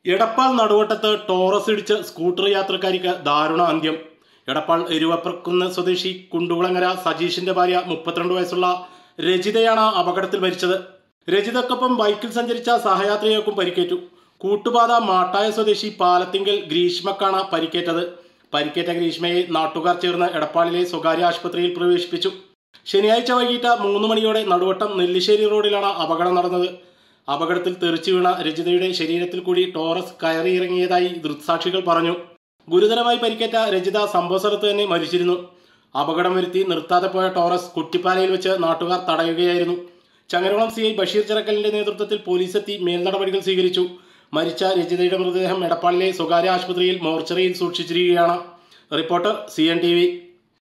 എടപ്പാൾ നടുവട്ടത്ത് ടോറസ് ഇടിച്ച് സ്കൂട്ടർ യാത്രക്കാരിക്ക് ദാരുണ അന്ത്യം എടപ്പാൾ എരുവപ്രക്കുന്ന് സ്വദേശി കുണ്ടുകുളങ്ങര സജീഷിന്റെ ഭാര്യ മുപ്പത്തിരണ്ട് വയസ്സുള്ള രജിതയാണ് അപകടത്തിൽ മരിച്ചത് രജിതക്കൊപ്പം ബൈക്കിൽ സഞ്ചരിച്ച സഹയാത്രികർക്കും പരിക്കേറ്റു കൂട്ടുപാത മാട്ടായ സ്വദേശി പാലത്തിങ്കൽ ഗ്രീഷ്മക്കാണ് പരിക്കേറ്റത് പരിക്കേറ്റ ഗ്രീഷ്മയെ നാട്ടുകാർ ചേർന്ന് എടപ്പാളിലെ സ്വകാര്യ ആശുപത്രിയിൽ പ്രവേശിപ്പിച്ചു ശനിയാഴ്ച വൈകിട്ട് മൂന്ന് മണിയോടെ നടുവട്ടം നെല്ലിശ്ശേരി റോഡിലാണ് അപകടം നടന്നത് അപകടത്തിൽ തെറിച്ചു വീണ രജിതയുടെ ശരീരത്തിൽ കൂടി ടോറസ് കയറിയിറങ്ങിയതായി ദൃക്സാക്ഷികൾ പറഞ്ഞു ഗുരുതരമായി പരിക്കേറ്റ രജിത സംഭവസ്ഥലത്ത് തന്നെ മരിച്ചിരുന്നു അപകടം വരുത്തി നിർത്താതെ പോയ ടോറസ് കുട്ടിപ്പാലയിൽ വെച്ച് നാട്ടുകാർ തടയുകയായിരുന്നു ചങ്ങരകുളം സി ഐ ബഷീർ ചിറക്കലിന്റെ നേതൃത്വത്തിൽ പോലീസ് എത്തി മേൽനടപടികൾ സ്വീകരിച്ചു മരിച്ച രജിതയുടെ മൃതദേഹം എടപ്പാളിലെ സ്വകാര്യ ആശുപത്രിയിൽ മോർച്ചറിയിൽ സൂക്ഷിച്ചിരിക്കുകയാണ് reporter C N T V